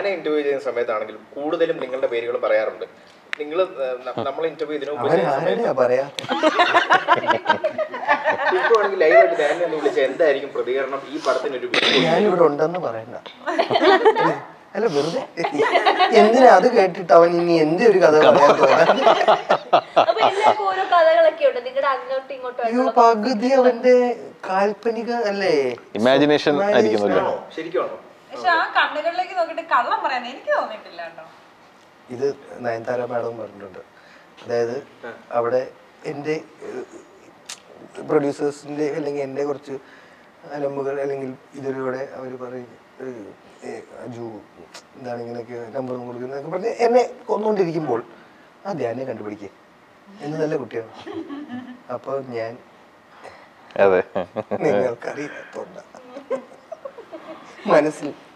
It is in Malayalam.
ധ്യാന ഇന്റർവ്യൂ ചെയ്യുന്ന സമയത്താണെങ്കിലും കൂടുതലും നിങ്ങളുടെ പേരുകൾ പറയാറുണ്ട് നിങ്ങൾ നമ്മൾ ഇന്റർവ്യൂ ഇതിനു മുമ്പ് അവൻ ചെയ്യുന്ന സമയത്ത് ആരുടെയാ പറയാ ഇപ്പൊ ആണെങ്കിൽ ലൈവായിട്ട് ധ്യാനെ ഒന്ന് വിളിച്ച എന്തായിരിക്കും പ്രതികരണം ഈ പടത്തിന് ഒരു ഞാനിവിടെ ഉണ്ടെന്ന് പറയണ്ട അല്ലേ? അല്ല വെറുതെ എന്തിനാ അത് കേട്ടിട്ട് അവൻ ഇനി എന്റെ ഒരു കഥ പറയാൻ തോന്നാ അപ്പൊ എല്ലാവർക്കും ഓരോ കഥകളൊക്കെ ഉണ്ട് നിങ്ങളുടെ അങ്ങോട്ടും ഇങ്ങോട്ടും അയ്യോ ആയിട്ടുള്ള പകുതി അവന്റെ കാൽപ്പനിക അല്ലേ ഇമാജിനേഷൻ ആയിരിക്കുമല്ലോ ആണോ ശരിക്കുമാണോ പക്ഷെ ആ കണ്ണുകളിലേക്ക് നോക്കിയിട്ട് കള്ളം പറയാൻ എനിക്ക് തോന്നിയിട്ടില്ല കേട്ടോ ഇത് നയൻതാര മാഡവും പറഞ്ഞിട്ടുണ്ട് അതായത് അവിടെ എൻ്റെ പ്രൊഡ്യൂസേഴ്സിൻ്റെ അല്ലെങ്കിൽ എൻ്റെ കുറച്ച് അലമ്പുകൾ അല്ലെങ്കിൽ ഇതിലൂടെ അവർ പറയും ഏഹ്, ഏഹ്, അജു എന്താണ് ഇങ്ങനെയൊക്കെ നമ്പർ കൊടുക്കുന്നതൊക്കെ പറഞ്ഞ് എന്നെ കൊന്നുകൊണ്ടിരിക്കുമ്പോൾ ആ ധ്യാനെ കണ്ടുപിടിക്കേ എന്ന് നല്ല കുട്ടിയാണ് അപ്പോൾ ഞാൻ അതെ നിങ്ങൾക്കറിയാത്തോണ്ട മനസ്സിൽ